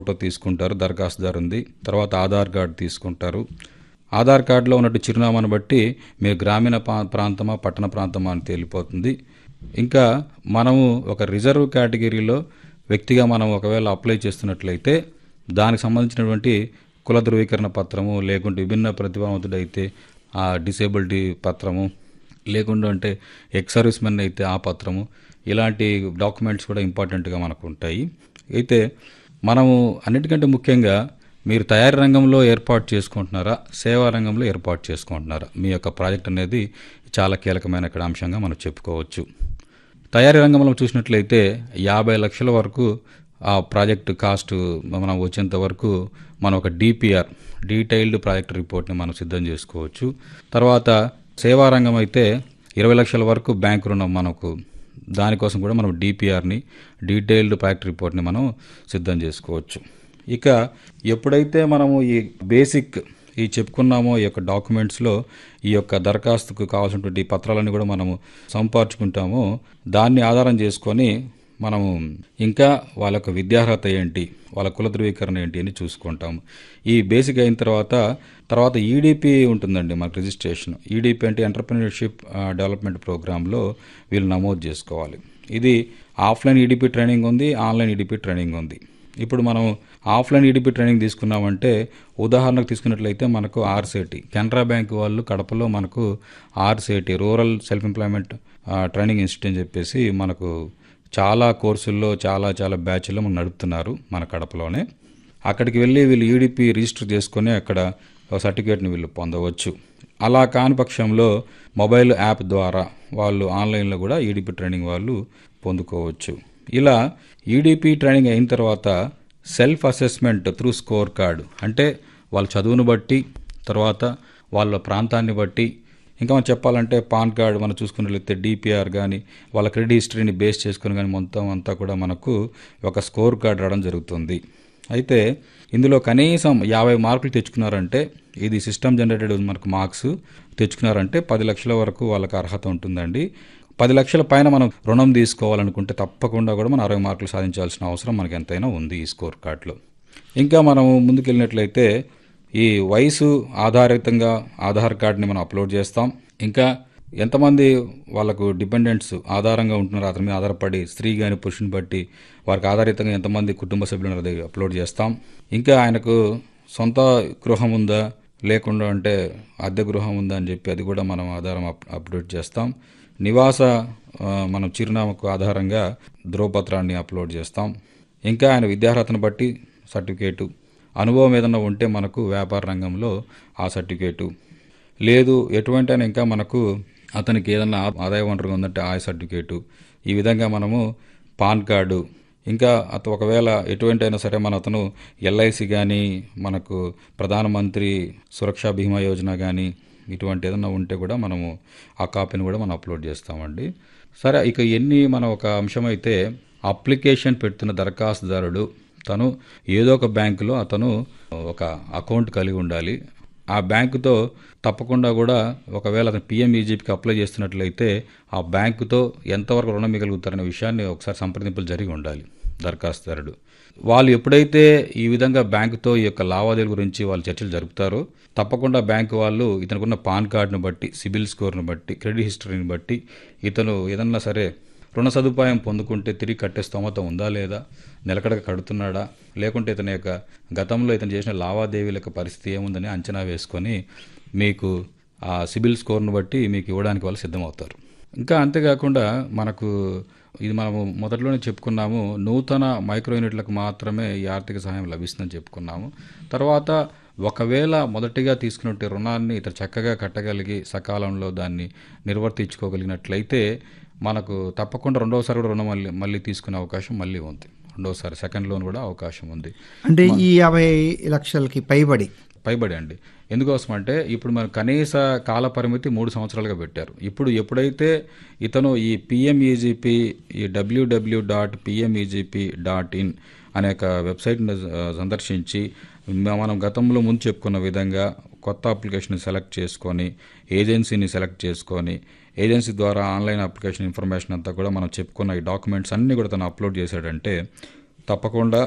photo తీసుకుంటారు దరఖాస్తుదారు ఉంది తర్వాత ఆధార్ కార్డు తీసుకుంటారు ఆధార్ కార్డులో ఉన్నట్టు చిరునామాను బట్టి మీరు గ్రామీణ పా- ప్రాంతమా పట్టణ ప్రాంతమా అని తేలిపోతుంది ఇంకా మనము ఒక రిజర్వ్ కేటగిరీలో వ్యక్తిగా మనం ఒకవేళ అప్లై చేస్తున్నట్లయితే దానికి సంబంధించినటువంటి కుల ధృవీకరణ పత్రము లేకుంటే విభిన్న ప్రతిభావంతుడైతే ఆ డిసేబిలిటీ పత్రము లేకుండా అంటే ఎక్స్ సర్వీస్ మెన్ అయితే ఆ పత్రము ఇలాంటి డాక్యుమెంట్స్ కూడా ఇంపార్టెంట్గా మనకు ఉంటాయి అయితే మనము అన్నిటికంటే ముఖ్యంగా మీరు తయారీ రంగంలో ఏర్పాటు చేసుకుంటున్నారా సేవా రంగంలో ఏర్పాటు చేసుకుంటున్నారా మీ యొక్క ప్రాజెక్ట్ అనేది చాలా కీలకమైన ఇక్కడ అంశంగా మనం చెప్పుకోవచ్చు తయారీ రంగంలో చూసినట్లయితే యాభై లక్షల వరకు ఆ ప్రాజెక్ట్ కాస్ట్ మనం వచ్చేంత వరకు మనం ఒక డిపిఆర్ డీటెయిల్డ్ ప్రాజెక్ట్ రిపోర్ట్ని మనం సిద్ధం చేసుకోవచ్చు తర్వాత సేవా రంగం అయితే ఇరవై లక్షల వరకు బ్యాంక్ రుణం మనకు దానికోసం కూడా మనం డిపిఆర్ని డీటెయిల్డ్ ప్రాజెక్ట్ రిపోర్ట్ని మనం సిద్ధం చేసుకోవచ్చు ఇక ఎప్పుడైతే మనము ఈ బేసిక్ ఈ చెప్పుకున్నామో ఈ యొక్క డాక్యుమెంట్స్లో ఈ యొక్క దరఖాస్తుకు కావాల్సినటువంటి పత్రాలన్నీ కూడా మనము సంపార్చుకుంటామో దాన్ని ఆధారం చేసుకొని మనము ఇంకా వాళ్ళ యొక్క విద్యార్హత ఏంటి వాళ్ళ కుల ధృవీకరణ ఏంటి అని చూసుకుంటాము ఈ బేసిక్ అయిన తర్వాత తర్వాత ఈడీపీ ఉంటుందండి మనకు రిజిస్ట్రేషన్ ఈడీపీ అంటే ఎంటర్ప్రినర్షిప్ డెవలప్మెంట్ ప్రోగ్రాంలో వీళ్ళు నమోదు చేసుకోవాలి ఇది ఆఫ్లైన్ ఈడీపీ ట్రైనింగ్ ఉంది ఆన్లైన్ ఈడీపీ ట్రైనింగ్ ఉంది ఇప్పుడు మనం ఆఫ్లైన్ ఈడీపీ ట్రైనింగ్ తీసుకున్నామంటే ఉదాహరణకు తీసుకున్నట్లయితే మనకు ఆర్సేటి కెనరా బ్యాంక్ వాళ్ళు కడపలో మనకు RSETI rural self employment training institute అని చెప్పేసి మనకు చాలా కోర్సుల్లో చాలా చాలా బ్యాచ్లు మనం నడుపుతున్నారు మన కడపలోనే అక్కడికి వెళ్ళి వీళ్ళు ఈడీపీ రిజిస్టర్ చేసుకొని అక్కడ ఒక సర్టిఫికేట్ని వీళ్ళు పొందవచ్చు అలా కాని పక్షంలో మొబైల్ యాప్ ద్వారా వాళ్ళు ఆన్లైన్లో కూడా ఈడీపీ ట్రైనింగ్ వాళ్ళు పొందుకోవచ్చు ఇలా ఈడీపీ ట్రైనింగ్ అయిన తర్వాత self assessment through score card అంటే వాళ్ళ చదువును బట్టి తర్వాత వాళ్ళ ప్రాంతాన్ని బట్టి ఇంకా మనం చెప్పాలంటే పాన్ కార్డు మనం చూసుకున్నట్లయితే డిపిఆర్ కానీ వాళ్ళ క్రెడిట్ హిస్టరీని బేస్ చేసుకుని కానీ మొత్తం అంతా కూడా మనకు ఒక స్కోర్ కార్డు రావడం జరుగుతుంది అయితే ఇందులో కనీసం యాభై మార్కులు తెచ్చుకున్నారంటే ఇది సిస్టమ్ జనరేటెడ్ మనకు మార్క్స్ తెచ్చుకున్నారంటే పది లక్షల వరకు వాళ్ళకి అర్హత ఉంటుందండి పది లక్షల పైన మనం రుణం తీసుకోవాలనుకుంటే తప్పకుండా కూడా మనం అరవై మార్కులు సాధించాల్సిన అవసరం మనకి ఎంతైనా ఉంది ఈ స్కోర్ కార్డులో ఇంకా మనం ముందుకెళ్ళినట్లయితే ఈ వయసు ఆధారితంగా ఆధార్ కార్డుని మనం అప్లోడ్ చేస్తాం ఇంకా ఎంతమంది వాళ్ళకు డిపెండెంట్స్ ఆధారంగా ఉంటున్నారు అతని మీద ఆధారపడి స్త్రీ కానీ పురుషుని బట్టి వారికి ఆధారితంగా ఎంతమంది కుటుంబ సభ్యులు ఉన్నారో అది అప్లోడ్ చేస్తాం ఇంకా ఆయనకు సొంత గృహం ఉందా లేకుండా అంటే అద్దె గృహం ఉందా అని చెప్పి అది కూడా మనం ఆధారం అప్ అప్డేట్ చేస్తాం నివాస ఆ, మనం చిరునామాకు ఆధారంగా ధ్రువపత్రాన్ని అప్లోడ్ చేస్తాం ఇంకా ఆయన విద్యార్హతను బట్టి సర్టిఫికేటు అనుభవం ఏదైనా ఉంటే మనకు వ్యాపార రంగంలో ఆ సర్టిఫికేటు లేదు ఎటువంటి అయినా ఇంకా మనకు అతనికి ఏదైనా ఆ- ఆదాయ వనరుగా ఉందంటే ఆ సర్టిఫికేటు ఈ విధంగా మనము పాన్ కార్డు ఇంకా అత ఒకవేళ ఎటువంటి అయినా సరే మన అతను ఎల్ఐసి కానీ మనకు ప్రధానమంత్రి సురక్షా బీమా యోజన కానీ ఇటువంటి ఏదైనా ఉంటే కూడా మనము ఆ కాపీని కూడా మనం అప్లోడ్ చేస్తామండి సరే ఇక ఎన్ని మన ఒక అంశం అయితే అప్లికేషన్ పెడుతున్న దరఖాస్తుదారుడు తను ఏదో ఒక బ్యాంకులో అతను ఒక అకౌంట్ కలిగి ఉండాలి ఆ బ్యాంకుతో తప్పకుండా కూడా ఒకవేళ అతను పిఎంఈజీపీకి అప్లై చేస్తున్నట్లయితే ఆ బ్యాంకుతో ఎంతవరకు రుణం మిగలుగుతారనే విషయాన్ని ఒకసారి సంప్రదింపులు జరిగి ఉండాలి దరఖాస్తుదారుడు వాళ్ళు ఎప్పుడైతే ఈ విధంగా బ్యాంకుతో ఈ యొక్క లావాదేవీల గురించి వాళ్ళు చర్చలు జరుపుతారో తప్పకుండా బ్యాంకు వాళ్ళు ఇతనుకున్న పాన్ కార్డును బట్టి సిబిల్ స్కోర్ను బట్టి క్రెడిట్ హిస్టరీని బట్టి ఇతను ఏదన్నా సరే రుణ సదుపాయం పొందుకుంటే తిరిగి కట్టే స్తోమత ఉందా లేదా నిలకడగా కడుతున్నాడా లేకుంటే ఇతని యొక్క గతంలో ఇతను చేసిన లావాదేవీల యొక్క పరిస్థితి ఏముందని అంచనా వేసుకొని మీకు ఆ సిబిల్ స్కోర్ను బట్టి మీకు ఇవ్వడానికి వాళ్ళు సిద్ధమవుతారు ఇంకా అంతేకాకుండా మనకు ఇది మనము మొదట్లోనే చెప్పుకున్నాము నూతన మైక్రో యూనిట్లకు మాత్రమే ఈ ఆర్థిక సహాయం లభిస్తుందని చెప్పుకున్నాము తర్వాత ఒకవేళ మొదటిగా తీసుకున్నట్టు రుణాన్ని ఇతను చక్కగా కట్టగలిగి సకాలంలో దాన్ని నిర్వర్తించుకోగలిగినట్లయితే మనకు తప్పకుండా రెండవసారి కూడా రుణం మళ్ళీ మళ్ళీ తీసుకునే అవకాశం మళ్ళీ ఉంది రెండోసారి సెకండ్ లోన్ కూడా అవకాశం ఉంది అంటే ఈ యాభై లక్షలకి పైబడి పైబడి అండి ఎందుకోసం అంటే ఇప్పుడు మన కనీస కాల పరిమితి మూడు సంవత్సరాలుగా పెట్టారు ఇప్పుడు ఎప్పుడైతే ఇతను ఈ పిఎంఈజీపీ ఈ WWW dot PMEGP dot in అనే ఒక వెబ్సైట్ని ఆ, సందర్శించి మ- మనం గతంలో ముందు చెప్పుకున్న విధంగా కొత్త అప్లికేషన్ సెలెక్ట్ చేసుకొని ఏజెన్సీని సెలెక్ట్ చేసుకొని ఏజెన్సీ ద్వారా ఆన్లైన్ అప్లికేషన్ ఇన్ఫర్మేషన్ అంతా కూడా మనం చెప్పుకున్న ఈ డాక్యుమెంట్స్ అన్నీ కూడా తను అప్లోడ్ చేశాడంటే తప్పకుండా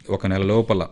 ఒక నెల లోపల